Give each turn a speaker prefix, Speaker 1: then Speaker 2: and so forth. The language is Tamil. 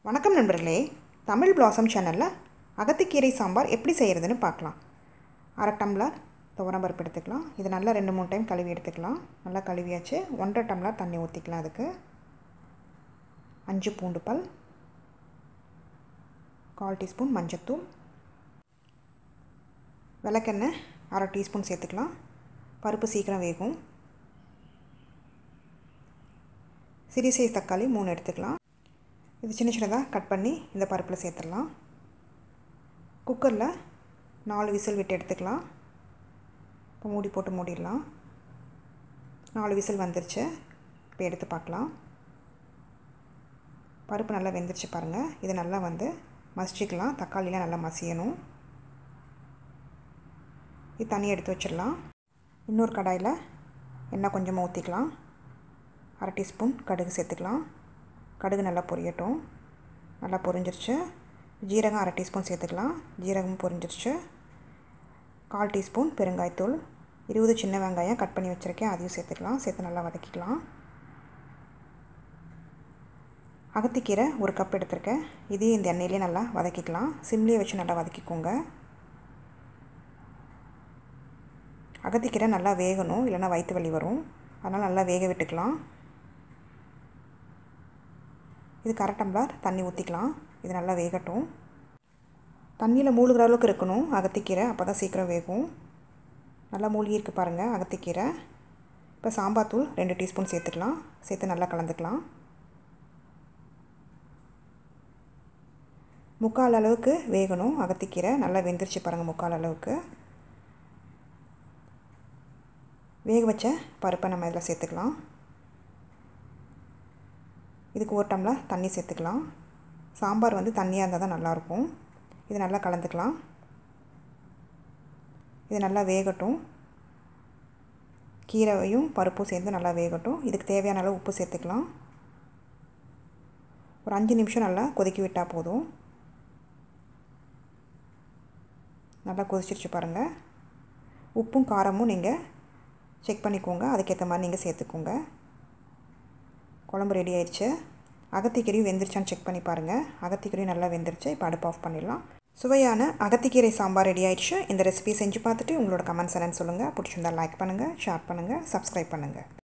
Speaker 1: வணக்கம் நண்பர்களே தமிழ் பிளாசம் சேனலில் அகத்திக்கீரை சாம்பார் எப்படி செய்கிறதுன்னு பார்க்கலாம் அரை டம்ளர் துவரம்பருப்பு எடுத்துக்கலாம் இது நல்லா ரெண்டு மூணு டைம் கழுவி எடுத்துக்கலாம் நல்லா கழுவியாச்சு ஒன்றரை டம்ளர் தண்ணி ஊற்றிக்கலாம் அதுக்கு அஞ்சு பூண்டு பல் கால் டீஸ்பூன் மஞ்சத்தூள் விளக்கெண்ணெய் அரை டீஸ்பூன் சேர்த்துக்கலாம் பருப்பு சீக்கிரம் வேகும் சிறிய சைஸ் தக்காளி மூணு எடுத்துக்கலாம் இது சின்ன சின்னதாக கட் பண்ணி இந்த பருப்பில் சேர்த்துடலாம் குக்கரில் நாலு விசில் விட்டு எடுத்துக்கலாம் இப்போ மூடி போட்டு மூடிடலாம் நாலு விசில் வந்துருச்சு இப்போ எடுத்து பார்க்கலாம் பருப்பு நல்லா வெந்துருச்சு பாருங்கள் இது நல்லா வந்து மசிச்சிக்கலாம் தக்காளிலாம் நல்லா மசியணும் இது தண்ணி எடுத்து வச்சிடலாம் இன்னொரு கடாயில் எண்ணெய் கொஞ்சமாக ஊற்றிக்கலாம் அரை டீஸ்பூன் கடுகு சேர்த்துக்கலாம் கடுகு நல்லா பொரியட்டும் நல்லா பொரிஞ்சிருச்சு ஜீரகம் அரை டீஸ்பூன் சேர்த்துக்கலாம் ஜீரகமும் பொரிஞ்சிருச்சு கால் டீஸ்பூன் பெருங்காயத்தூள் இருபது சின்ன வெங்காயம் கட் பண்ணி வச்சுருக்கேன் அதையும் சேர்த்துக்கலாம் சேர்த்து நல்லா வதக்கிக்கலாம் அகத்திக்கீரை ஒரு கப் எடுத்திருக்கேன் இதையும் இந்த எண்ணெயிலே நல்லா வதக்கிக்கலாம் சிம்லேயே வச்சு நல்லா வதக்கிக்கோங்க அகத்திக்கீரை நல்லா வேகணும் இல்லைன்னா வயிற்று வலி வரும் அதனால் நல்லா வேக விட்டுக்கலாம் இது கரை டம்ளர் தண்ணி ஊற்றிக்கலாம் இது நல்லா வேகட்டும் தண்ணியில் மூழ்கிற அளவுக்கு இருக்கணும் அகத்திக்கீரை அப்போ தான் சீக்கிரம் வேகும் நல்லா மூழ்கி இருக்குது பாருங்கள் அகத்திக்கீரை இப்போ சாம்பார் தூள் ரெண்டு டீஸ்பூன் சேர்த்துக்கலாம் சேர்த்து நல்லா கலந்துக்கலாம் முக்கால் அளவுக்கு வேகணும் அகத்திக்கீரை நல்லா வெந்துருச்சு பாருங்கள் முக்கால் அளவுக்கு வேக வச்ச பருப்பை நம்ம இதில் சேர்த்துக்கலாம் இதுக்கு ஒரு டம்ளர் தண்ணி சேர்த்துக்கலாம் சாம்பார் வந்து தண்ணியாக இருந்தால் தான் நல்லாயிருக்கும் இது நல்லா கலந்துக்கலாம் இது நல்லா வேகட்டும் கீரையும் பருப்பும் சேர்ந்து நல்லா வேகட்டும் இதுக்கு தேவையான அளவு உப்பு சேர்த்துக்கலாம் ஒரு அஞ்சு நிமிஷம் நல்லா கொதிக்க விட்டால் போதும் நல்லா கொதிச்சிருச்சு பாருங்கள் உப்பும் காரமும் நீங்கள் செக் பண்ணிக்கோங்க அதுக்கேற்ற மாதிரி நீங்கள் சேர்த்துக்கோங்க குழம்பு ரெடி ஆயிடுச்சு அகத்திக்கீரையும் வெந்துருச்சான்னு செக் பண்ணி பாருங்கள் அகத்திக்கீரையும் நல்லா வெந்துருச்சு இப்போ அடுப்பு ஆஃப் பண்ணிடலாம் சுவையான அகத்திக்கீரை சாம்பார் ரெடி ஆயிடுச்சு இந்த ரெசிபி செஞ்சு பார்த்துட்டு உங்களோட கமெண்ட்ஸ் என்னன்னு சொல்லுங்கள் பிடிச்சிருந்தா லைக் பண்ணுங்கள் ஷேர் பண்ணுங்கள் சப்ஸ்கிரைப் பண்ணுங்கள்